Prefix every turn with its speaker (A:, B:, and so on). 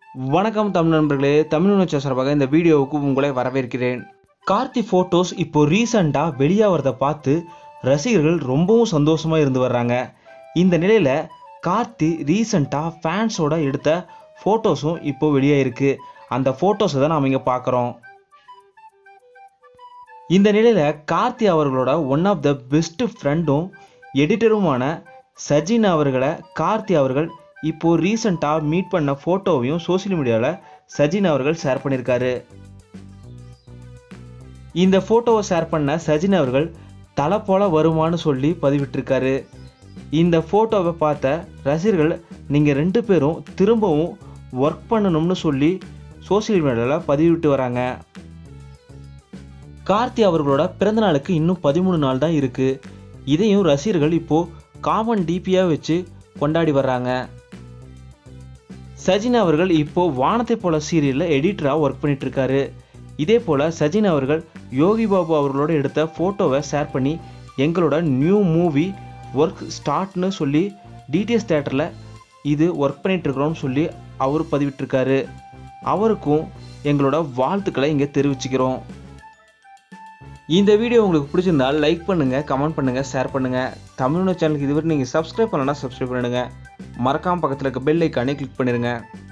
A: வணக்கம் தமிழ் நண்பர்களே தமிழ் உணர்ச்சி சார்பாக இந்த வீடியோவுக்கு உங்களை வரவேற்கிறேன் கார்த்தி ஃபோட்டோஸ் இப்போ ரீசண்டாக வெளியாகிறத பார்த்து ரசிகர்கள் ரொம்பவும் சந்தோஷமாக இருந்து வர்றாங்க இந்த நிலையில் கார்த்தி ரீசண்டாக ஃபேன்ஸோட எடுத்த ஃபோட்டோஸும் இப்போ வெளியாயிருக்கு அந்த ஃபோட்டோஸை தான் நாம் இங்கே பார்க்குறோம் இந்த நிலையில் கார்த்தி அவர்களோட ஒன் ஆஃப் த பெஸ்ட் ஃப்ரெண்டும் எடிட்டருமான சஜின் அவர்களை கார்த்தி அவர்கள் இப்போ ரீசண்டாக மீட் பண்ண ஃபோட்டோவையும் சோஷியல் மீடியாவில் சஜின் அவர்கள் ஷேர் பண்ணியிருக்காரு இந்த ஃபோட்டோவை ஷேர் பண்ண சஜின் அவர்கள் தலை போல வருமான்னு சொல்லி பதிவிட்டிருக்காரு இந்த ஃபோட்டோவை பார்த்த ரசிகர்கள் நீங்கள் ரெண்டு பேரும் திரும்பவும் ஒர்க் பண்ணணும்னு சொல்லி சோஷியல் மீடியாவில் பதிவிட்டு வராங்க கார்த்தி அவர்களோட பிறந்த நாளுக்கு இன்னும் பதிமூணு நாள் தான் இருக்குது இதையும் ரசிகர்கள் இப்போது காமன் டிபியாக வச்சு கொண்டாடி வர்றாங்க சஜின் அவர்கள் இப்போ வானத்தை போல சீரியலில் எடிட்டராக ஒர்க் பண்ணிட்டு இருக்காரு இதே போல் சஜின் அவர்கள் யோகி பாபு அவர்களோட எடுத்த ஃபோட்டோவை ஷேர் பண்ணி எங்களோட நியூ மூவி ஒர்க் ஸ்டார்ட்னு சொல்லி டிடிஎஸ் தேட்டரில் இது ஒர்க் பண்ணிட்டு இருக்கிறோம்னு சொல்லி அவர் பதிவிட்டிருக்காரு அவருக்கும் எங்களோட வாழ்த்துக்களை இங்கே தெரிவிச்சுக்கிறோம் இந்த வீடியோ உங்களுக்கு பிடிச்சிருந்தால் லைக் பண்ணுங்கள் கமெண்ட் பண்ணுங்கள் ஷேர் பண்ணுங்கள் தமிழ்னு சேனலுக்கு இதுவரை நீங்கள் சப்ஸ்கிரைப் பண்ணலன்னா சப்ஸ்கிரைப் பண்ணிடுங்க மறக்காம பக்கத்தில் இருக்க பெல் ஐக்கானே கிளிக் பண்ணிடுங்க